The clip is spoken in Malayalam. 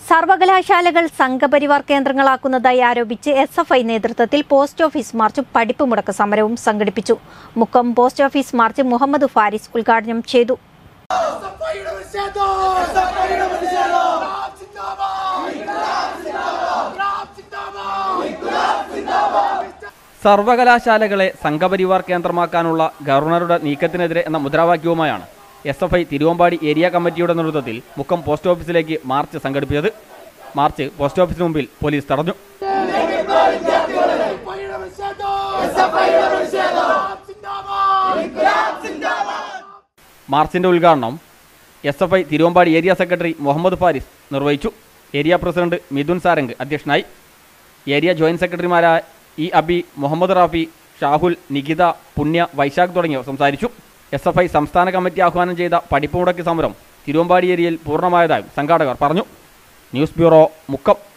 സർവകലാശാലകൾ സംഘപരിവാർ കേന്ദ്രങ്ങളാക്കുന്നതായി ആരോപിച്ച് എസ് എഫ് ഐ നേതൃത്വത്തിൽ പോസ്റ്റ് ഓഫീസ് മാർച്ചും പഠിപ്പ് മുടക്ക് സമരവും സംഘടിപ്പിച്ചു Mukkam post office march Muhammad Faris ഉദ്ഘാടനം ചെയ്തു സഫയുടെ പ്രതിഷേധം സഫയുടെ പ്രതിഷേധം ഇൻക്ലാബ് സിന്ദാബാദ് ഇൻക്ലാബ് സിന്ദാബാദ് സർവകലാശാലകളെ സംഘപരിവാർ കേന്ദ്രമാക്കാനുള്ള ഗവർണറുടെ നീക്കത്തിനെതിരെ എന്ന മുദ്രാവാക്യവുമായാണ് S F I Thiruvambady area കമ്മിറ്റിയുടെ നേതൃത്വത്തിൽ മുക്കം പോസ്റ്റ് ഓഫീസിലേക്ക് മാർച്ച് സംഘടിപ്പിച്ചത് മാർച്ച് പോസ്റ്റ് ഓഫീസിന് മുമ്പിൽ പോലീസ് തടഞ്ഞു സഫയുടെ പ്രതിഷേധം സഫയുടെ പ്രതിഷേധം സിന്ദാബാദ് ഇൻക്ലാബ് സിന്ദാബാദ് മാർച്ചിന്റെ ഉദ്ഘാടനം S F I Thiruvambady area secretary Muhammad Faris നിർവഹിച്ചു ഏരിയ പ്രസിഡന്റ് മിഥുൻ സാരംഗ് അധ്യക്ഷനായി ഏരിയ ജോയിന്റ് സെക്രട്ടറിമാരായ ഇ അബി മുഹമ്മദ് റാഫി ഷാഹുൽ നികിത പുണ്യ വൈശാഖ് തുടങ്ങിയവർ സംസാരിച്ചു എസ് എഫ് ഐ സംസ്ഥാന കമ്മിറ്റി ആഹ്വാനം ചെയ്ത പഠിപ്പ് മുടക്കി സമരം തിരുവമ്പാടി ഏരിയയിൽ പൂർണ്ണമായതായും സംഘാടകർ പറഞ്ഞു ന്യൂസ് ബ്യൂറോ മുക്കം